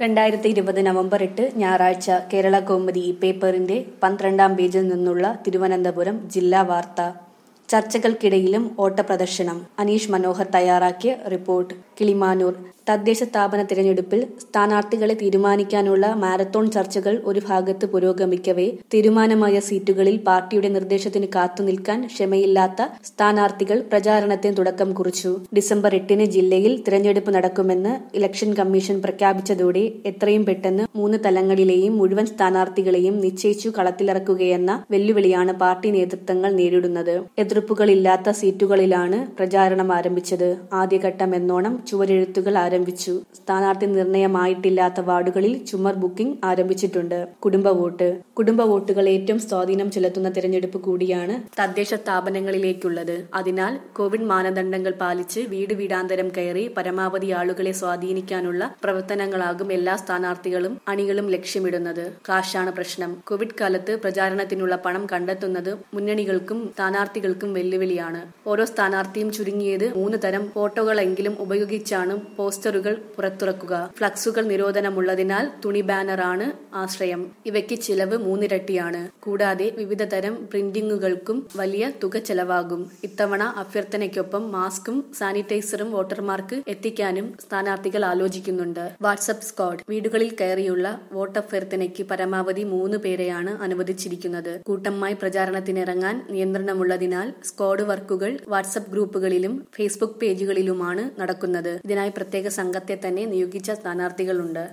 രണ്ടായിരത്തി ഇരുപത് നവംബർ എട്ട് ഞായറാഴ്ച കേരള കൗമുദി ഈ പേപ്പറിന്റെ പന്ത്രണ്ടാം പേജിൽ നിന്നുള്ള തിരുവനന്തപുരം ജില്ലാ വാർത്ത ചർച്ചകൾക്കിടയിലും ഓട്ടപ്രദർശനം അനീഷ് മനോഹർ തയ്യാറാക്കിയ റിപ്പോർട്ട് കിളിമാനൂർ തദ്ദേശ സ്ഥാപന തിരഞ്ഞെടുപ്പിൽ സ്ഥാനാർത്ഥികളെ തീരുമാനിക്കാനുള്ള മാരത്തോൺ ചർച്ചകൾ ഒരു ഭാഗത്ത് പുരോഗമിക്കവേ തീരുമാനമായ സീറ്റുകളിൽ പാർട്ടിയുടെ നിർദ്ദേശത്തിന് കാത്തുനിൽക്കാൻ ക്ഷമയില്ലാത്ത സ്ഥാനാർത്ഥികൾ പ്രചാരണത്തിന് തുടക്കം കുറിച്ചു ഡിസംബർ എട്ടിന് ജില്ലയിൽ തിരഞ്ഞെടുപ്പ് നടക്കുമെന്ന് ഇലക്ഷൻ കമ്മീഷൻ പ്രഖ്യാപിച്ചതോടെ എത്രയും പെട്ടെന്ന് മൂന്ന് തലങ്ങളിലെയും മുഴുവൻ സ്ഥാനാർത്ഥികളെയും നിശ്ചയിച്ചു കളത്തിലിറക്കുകയെന്ന വെല്ലുവിളിയാണ് പാർട്ടി നേതൃത്വങ്ങൾ നേരിടുന്നത് എതിർപ്പുകളില്ലാത്ത സീറ്റുകളിലാണ് പ്രചാരണം ആരംഭിച്ചത് ആദ്യഘട്ടം എന്നോണം ചുവരെഴുത്തുകൾ ആരംഭിച്ചു സ്ഥാനാർത്ഥി നിർണയമായിട്ടില്ലാത്ത വാർഡുകളിൽ ചുമർ ബുക്കിംഗ് ആരംഭിച്ചിട്ടുണ്ട് കുടുംബ വോട്ട് കുടുംബ വോട്ടുകൾ ഏറ്റവും സ്വാധീനം ചെലുത്തുന്ന തിരഞ്ഞെടുപ്പ് കൂടിയാണ് തദ്ദേശ സ്ഥാപനങ്ങളിലേക്കുള്ളത് അതിനാൽ കോവിഡ് മാനദണ്ഡങ്ങൾ പാലിച്ച് വീട് വീടാന്തരം കയറി പരമാവധി ആളുകളെ സ്വാധീനിക്കാനുള്ള പ്രവർത്തനങ്ങളാകും എല്ലാ സ്ഥാനാർത്ഥികളും അണികളും ലക്ഷ്യമിടുന്നത് കാശാണ് പ്രശ്നം കോവിഡ് കാലത്ത് പ്രചാരണത്തിനുള്ള പണം കണ്ടെത്തുന്നത് മുന്നണികൾക്കും സ്ഥാനാർത്ഥികൾക്കും വെല്ലുവിളിയാണ് ഓരോ സ്ഥാനാർത്ഥിയും ചുരുങ്ങിയത് മൂന്ന് തരം ഫോട്ടോകളെങ്കിലും ഉപയോഗിച്ചാണ് പോസ്റ്ററുകൾ പുറത്തിറക്കുക ഫ്ലക്സുകൾ നിരോധനമുള്ളതിനാൽ തുണി ബാനറാണ് ആശ്രയം ഇവയ്ക്ക് ചിലവ് മൂന്നിരട്ടിയാണ് കൂടാതെ വിവിധ തരം പ്രിന്റിങ്ങുകൾക്കും വലിയ തുക ചെലവാകും ഇത്തവണ അഭ്യർത്ഥനയ്ക്കൊപ്പം മാസ്കും സാനിറ്റൈസറും വോട്ടർമാർക്ക് എത്തിക്കാനും സ്ഥാനാർത്ഥികൾ ആലോചിക്കുന്നുണ്ട് വാട്സപ്പ് സ്ക്വാഡ് വീടുകളിൽ കയറിയുള്ള വോട്ടഭ്യർത്ഥനയ്ക്ക് പരമാവധി മൂന്ന് പേരെയാണ് അനുവദിച്ചിരിക്കുന്നത് കൂട്ടമായി പ്രചാരണത്തിനിറങ്ങാൻ നിയന്ത്രണമുള്ളതിനാൽ സ്ക്വാഡ് വർക്കുകൾ വാട്സപ്പ് ഗ്രൂപ്പുകളിലും ഫേസ്ബുക്ക് പേജുകളിലുമാണ് നടക്കുന്നത് ഇതിനായി പ്രത്യേക സംഘത്തെ തന്നെ നിയോഗിച്ച സ്ഥാനാർത്ഥികളുണ്ട്